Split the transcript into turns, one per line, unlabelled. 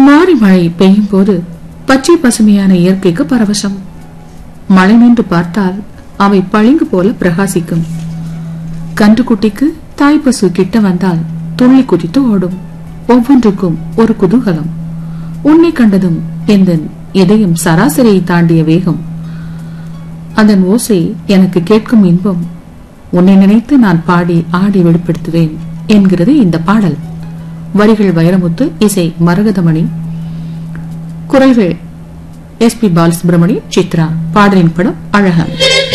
மாறி மழை பெய்யும் போது பச்சை பசுமையான இயற்கைக்கு பரவசம் மழை நின்று பார்த்தால் அவை பளிங்கு போல பிரகாசிக்கும் கன்றுக்குட்டிக்கு தாய் பசு கிட்ட வந்தால் துள்ளி குதித்து ஓடும் ஒவ்வொன்றுக்கும் ஒரு குதூகலம் உன்னை கண்டதும் எந்த இதயம் சராசரியை தாண்டிய வேகம் அதன் ஓசை எனக்கு கேட்கும் இன்பம் உன்னை நினைத்து நான் பாடி ஆடி வெளிப்படுத்துவேன் என்கிறது இந்த பாடல் வரிகள் வைரமுத்து இசை மரகதமணி குரல்கள் எஸ் பி பாலசுப்ரமணி சித்ரா பாடலின் படம் அழகன்